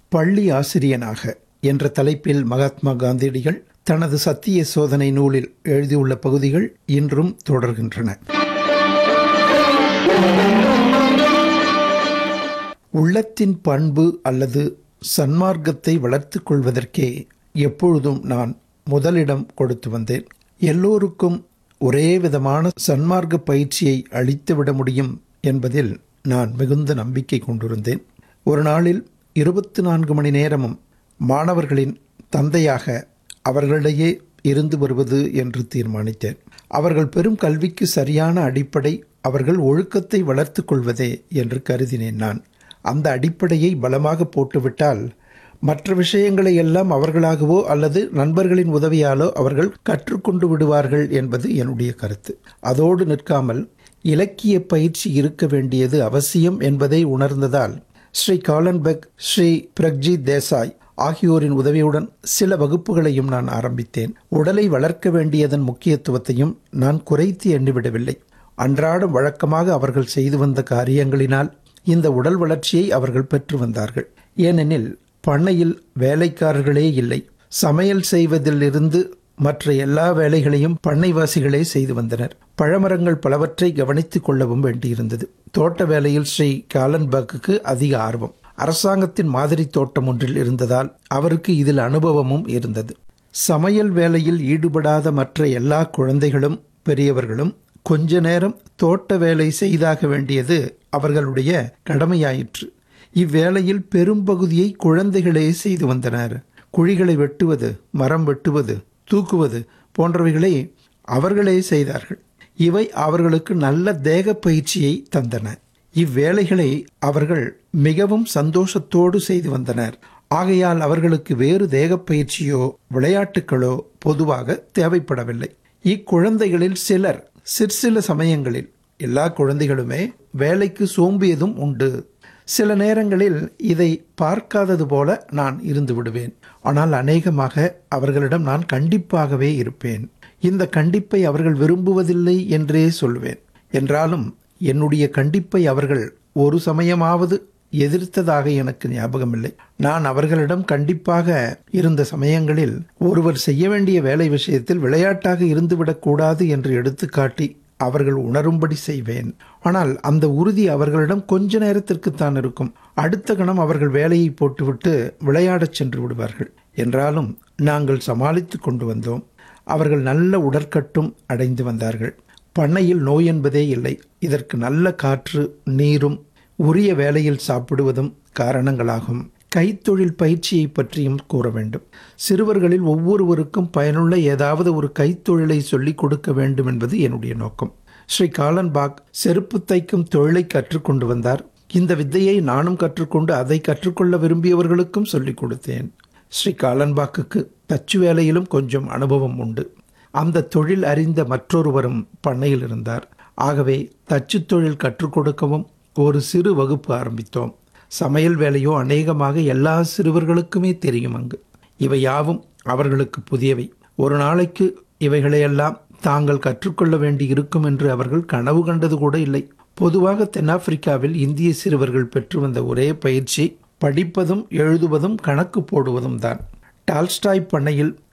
பள்ளி ஆசிரியனாக என்ற தலைப்பில் மகாத்மா காந்தியடிகள் தனது சத்திய சோதனை நூலில் எழுதியுள்ள பகுதிகள் இன்றும் தொடர்கின்றன உள்ளத்தின் பண்பு அல்லது சன்மார்க்கத்தை வளர்த்துக் கொள்வதற்கே எப்பொழுதும் நான் முதலிடம் கொடுத்து வந்தேன் எல்லோருக்கும் ஒரே விதமான சன்மார்க்க பயிற்சியை அளித்துவிட முடியும் என்பதில் நான் மிகுந்த நம்பிக்கை கொண்டிருந்தேன் ஒரு நாளில் இருபத்தி நான்கு மணி நேரமும் மாணவர்களின் தந்தையாக அவர்களிடையே இருந்து வருவது என்று தீர்மானித்தேன் அவர்கள் பெரும் கல்விக்கு சரியான அடிப்படை அவர்கள் ஒழுக்கத்தை வளர்த்து கொள்வதே என்று கருதினேன் நான் அந்த அடிப்படையை பலமாக போட்டுவிட்டால் மற்ற விஷயங்களை எல்லாம் அவர்களாகவோ அல்லது நண்பர்களின் உதவியாலோ அவர்கள் கற்றுக்கொண்டு விடுவார்கள் என்பது என்னுடைய கருத்து அதோடு நிற்காமல் இலக்கிய பயிற்சி இருக்க வேண்டியது அவசியம் என்பதை உணர்ந்ததால் ஸ்ரீ காலன்பெக் ஸ்ரீ பிரக்ஜித் தேசாய் ஆகியோரின் உதவியுடன் சில வகுப்புகளையும் நான் ஆரம்பித்தேன் உடலை வளர்க்க வேண்டியதன் முக்கியத்துவத்தையும் நான் குறைத்து எண்ணிவிடவில்லை அன்றாடம் வழக்கமாக அவர்கள் செய்து வந்த காரியங்களினால் இந்த உடல் வளர்ச்சியை அவர்கள் பெற்று வந்தார்கள் ஏனெனில் பண்ணையில் வேலைக்காரர்களே இல்லை சமையல் செய்வதிலிருந்து மற்ற எல்லா வேலைகளையும் பண்ணைவாசிகளே செய்து வந்தனர் பழமரங்கள் பலவற்றை கவனித்துக் கொள்ளவும் வேண்டியிருந்தது தோட்ட வேலையில் ஸ்ரீ காலன்பர்க்கு அதிக ஆர்வம் அரசாங்கத்தின் மாதிரி தோட்டம் ஒன்றில் இருந்ததால் அவருக்கு இதில் அனுபவமும் இருந்தது சமையல் வேலையில் ஈடுபடாத மற்ற எல்லா குழந்தைகளும் பெரியவர்களும் கொஞ்ச நேரம் தோட்ட வேலை செய்தாக வேண்டியது அவர்களுடைய கடமையாயிற்று இவ்வேளையில் பெரும்பகுதியை குழந்தைகளே செய்து வந்தனர் குழிகளை வெட்டுவது மரம் வெட்டுவது தூக்குவது போன்றவைகளை அவர்களே செய்தார்கள் இவை அவர்களுக்கு நல்ல தேக பயிற்சியை தந்தன இவ்வேலைகளை அவர்கள் மிகவும் சந்தோஷத்தோடு செய்து வந்தனர் ஆகையால் அவர்களுக்கு வேறு தேக பயிற்சியோ விளையாட்டுகளோ பொதுவாக தேவைப்படவில்லை இக்குழந்தைகளில் சிலர் சிற்சில சமயங்களில் எல்லா குழந்தைகளுமே வேலைக்கு சோம்பியதும் உண்டு சில நேரங்களில் இதை பார்க்காதது போல நான் இருந்து விடுவேன் ஆனால் அநேகமாக அவர்களிடம் நான் கண்டிப்பாகவே இருப்பேன் இந்த கண்டிப்பை அவர்கள் விரும்புவதில்லை என்றே சொல்வேன் என்றாலும் என்னுடைய கண்டிப்பை அவர்கள் ஒரு சமயமாவது எதிர்த்ததாக எனக்கு ஞாபகமில்லை நான் அவர்களிடம் கண்டிப்பாக இருந்த சமயங்களில் ஒருவர் செய்ய வேண்டிய வேலை விஷயத்தில் விளையாட்டாக இருந்துவிடக்கூடாது என்று எடுத்துக்காட்டி அவர்கள் உணரும்படி செய்வேன் ஆனால் அந்த உறுதி அவர்களிடம் கொஞ்ச நேரத்திற்குத்தான் இருக்கும் அடுத்த கணம் அவர்கள் வேலையை போட்டுவிட்டு விளையாடச் சென்று விடுவார்கள் என்றாலும் நாங்கள் சமாளித்து கொண்டு வந்தோம் அவர்கள் நல்ல உடற்கட்டும் அடைந்து வந்தார்கள் பண்ணையில் நோய் என்பதே இல்லை இதற்கு நல்ல காற்று நீரும் உரிய வேலையில் சாப்பிடுவதும் காரணங்களாகும் கைத்தொழில் பயிற்சியை பற்றியும் கூற வேண்டும் சிறுவர்களில் ஒவ்வொருவருக்கும் பயனுள்ள ஏதாவது ஒரு கைத்தொழிலை சொல்லிக் கொடுக்க வேண்டும் என்பது என்னுடைய நோக்கம் ஸ்ரீ காலன்பாக் செருப்பு தைக்கும் தொழிலை கற்றுக்கொண்டு வந்தார் இந்த வித்தையை நானும் கற்றுக்கொண்டு அதை கற்றுக்கொள்ள விரும்பியவர்களுக்கும் சொல்லிக் கொடுத்தேன் ஸ்ரீ காலன்பாக்குக்கு தச்சு வேலையிலும் கொஞ்சம் அனுபவம் உண்டு அந்த தொழில் அறிந்த மற்றொருவரும் பண்ணையில் இருந்தார் ஆகவே தச்சு தொழில் கற்றுக் கொடுக்கவும் ஒரு சிறு வகுப்பு ஆரம்பித்தோம் சமையல் வேலையோ அநேகமாக எல்லா சிறுவர்களுக்குமே தெரியும் அங்கு இவை யாவும் அவர்களுக்கு புதியவை ஒரு நாளைக்கு இவைகளையெல்லாம் தாங்கள் கற்றுக்கொள்ள வேண்டி இருக்கும் என்று அவர்கள் கனவு கண்டது கூட இல்லை பொதுவாக தென்னாப்பிரிக்காவில் இந்திய சிறுவர்கள் பெற்று வந்த ஒரே பயிற்சி படிப்பதும் எழுதுவதும் கணக்கு போடுவதும் தான் டால்ஸ்டாய் பண்ணையில்